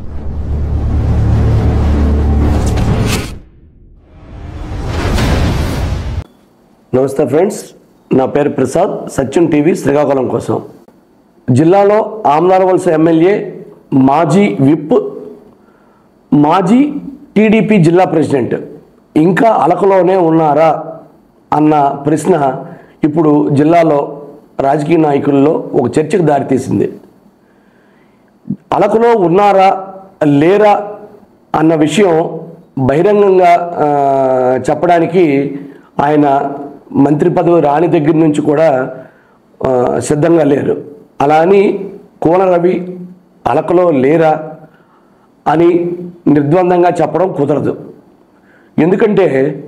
నమస్తే ఫ్రెండ్స్ నా పేరు ప్రసాద్ సత్యం టీవీ శ్రీకాకుళం కోసం జిల్లాలో ఆమ్నారవలస ఎమ్మెల్యే మాజీ విప్ మాజీ టీడీపీ జిల్లా ప్రెసిడెంట్ ఇంకా అలకలోనే ఉన్నారా అన్న ప్రశ్న ఇప్పుడు జిల్లాలో రాజకీయ నాయకుల్లో ఒక చర్చకు దారితీసింది అలకలో ఉన్నారా లేరా అన్న విషయం బహిరంగంగా ఆ, చెప్పడానికి ఆయన మంత్రి పదవి రాని దగ్గర నుంచి కూడా ఆ, సిద్ధంగా లేరు అలా అని కోన రవి అలకలో లేరా అని నిర్ద్వందంగా చెప్పడం కుదరదు ఎందుకంటే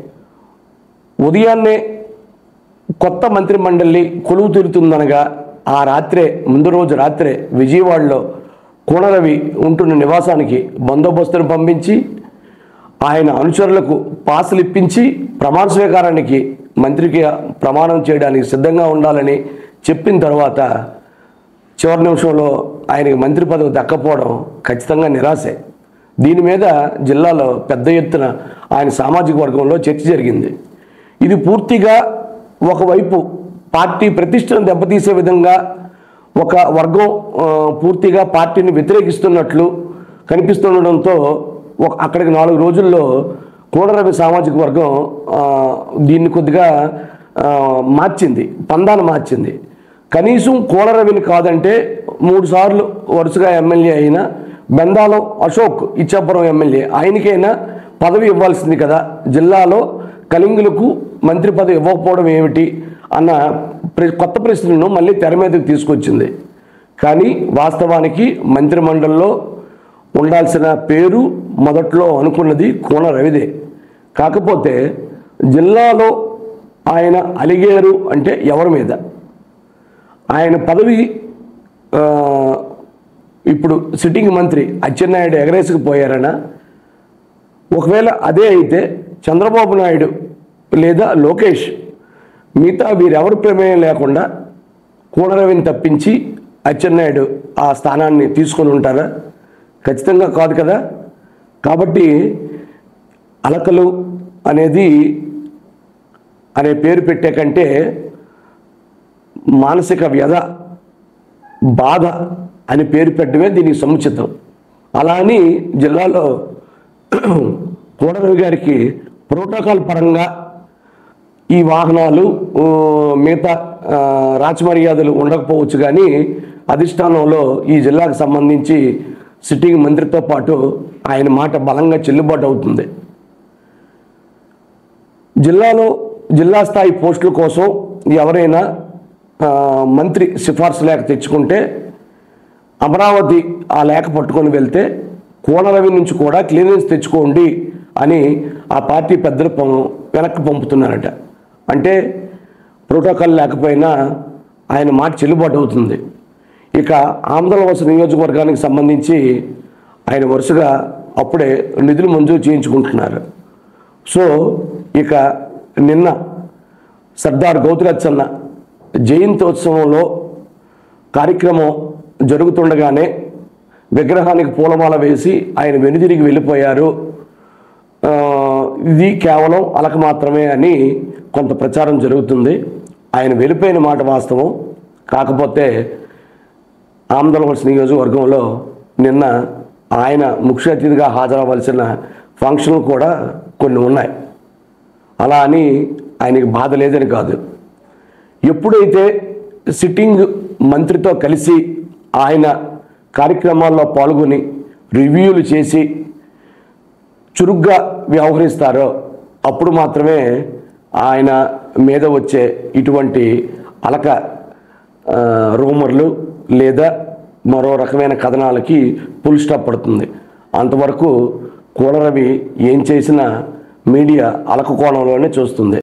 ఉదయాన్నే కొత్త మంత్రి మండలి కొలువు తీరుతుందనగా ఆ రాత్రే ముందు రోజు రాత్రే విజయవాడలో కోనరవి ఉంటున్న నివాసానికి బందోబస్తును పంపించి ఆయన అనుచరులకు పాసులు ఇప్పించి ప్రమాణ స్వీకారానికి మంత్రికి ప్రమాణం చేయడానికి సిద్ధంగా ఉండాలని చెప్పిన తర్వాత చివరి నిమిషంలో ఆయనకి మంత్రి పదవి దక్కపోవడం ఖచ్చితంగా నిరాశే దీని మీద జిల్లాలో పెద్ద ఎత్తున ఆయన సామాజిక వర్గంలో చర్చ జరిగింది ఇది పూర్తిగా ఒకవైపు పార్టీ ప్రతిష్టను దెబ్బతీసే విధంగా ఒక వర్గం ఆ, పూర్తిగా పార్టీని వ్యతిరేకిస్తున్నట్లు కనిపిస్తుండడంతో ఒక అక్కడికి నాలుగు రోజుల్లో కోడరవి సామాజిక వర్గం ఆ, దీన్ని కొద్దిగా ఆ, మార్చింది పందాన్ని మార్చింది కనీసం కోడరవిని కాదంటే మూడు సార్లు వరుసగా ఎమ్మెల్యే అయిన బెందాలం అశోక్ ఇచ్చాపురం ఎమ్మెల్యే ఆయనకైనా పదవి ఇవ్వాల్సింది కదా జిల్లాలో కలింగులకు మంత్రి పదవి ఇవ్వకపోవడం ఏమిటి అన్న ప్ర- కొత్త ప్రశ్నను మళ్ళీ తెర మీదకి తీసుకొచ్చింది కానీ వాస్తవానికి మంత్రిమండలిలో ఉండాల్సిన పేరు మొదట్లో అనుకున్నది కోన రవిదే కాకపోతే జిల్లాలో ఆయన అలిగేరు అంటే ఎవరి మీద ఆయన పదవి ఆ, ఇప్పుడు సిట్టింగ్ మంత్రి అచ్చెన్నాయుడు ఎగరేసుకుపోయారనా ఒకవేళ అదే అయితే చంద్రబాబు నాయుడు లేదా లోకేష్ మిగతా వీరెవరి ప్రమేయం లేకుండా కూడరవిని తప్పించి అచ్చెన్నాయుడు ఆ స్థానాన్ని తీసుకొని ఉంటారా ఖచ్చితంగా కాదు కదా కాబట్టి అలకలు అనేది అనే పేరు పెట్టే కంటే మానసిక వ్యధ బాధ అని పేరు పెట్టడమే దీనికి సముచితం అలా అని జిల్లాలో కోడరవి గారికి ప్రోటోకాల్ పరంగా ఈ వాహనాలు ఊ, మిగతా ఆ, రాచమర్యాదలు ఉండకపోవచ్చు కానీ అధిష్టానంలో ఈ జిల్లాకు సంబంధించి సిట్టింగ్ మంత్రితో పాటు ఆయన మాట బలంగా చెల్లుబాటు అవుతుంది జిల్లాలో జిల్లా స్థాయి పోస్టుల కోసం ఎవరైనా ఆ, మంత్రి సిఫార్సు లేఖ తెచ్చుకుంటే అమరావతి ఆ లేఖ పట్టుకొని వెళ్తే కోనరవి నుంచి కూడా క్లియరెన్స్ తెచ్చుకోండి అని ఆ పార్టీ పెద్దలు పం- వెనక్కి పంపుతున్నారట అంటే ప్రోటోకాల్ లేకపోయినా ఆయన మాట చెల్లుబాటు అవుతుంది ఇక ఆంధ్రవలస నియోజకవర్గానికి సంబంధించి ఆయన వరుసగా అప్పుడే నిధులు మంజూరు చేయించుకుంటున్నారు సో ఇక నిన్న సర్దార్ గౌతురచ్చన్న జయంతోత్సవంలో కార్యక్రమం జరుగుతుండగానే విగ్రహానికి పూలమాల వేసి ఆయన వెనుదిరిగి వెళ్ళిపోయారు ఆ, ఇది కేవలం అలక మాత్రమే అని కొంత ప్రచారం జరుగుతుంది ఆయన వెళ్ళిపోయిన మాట వాస్తవం కాకపోతే ఆంధ్రవలస నియోజకవర్గంలో నిన్న ఆయన ముఖ్య అతిథిగా హాజరవలసిన ఫంక్షన్లు కూడా కొన్ని ఉన్నాయి అలా అని ఆయనకి బాధ లేదని కాదు ఎప్పుడైతే సిట్టింగ్ మంత్రితో కలిసి ఆయన కార్యక్రమాల్లో పాల్గొని రివ్యూలు చేసి చురుగ్గా వ్యవహరిస్తారో అప్పుడు మాత్రమే ఆయన మీద వచ్చే ఇటువంటి అలక ఆ, రూమర్లు లేదా మరో రకమైన కథనాలకి పుల్ స్టాప్ పడుతుంది అంతవరకు కూలరవి ఏం చేసినా మీడియా అలక కోణంలోనే చూస్తుంది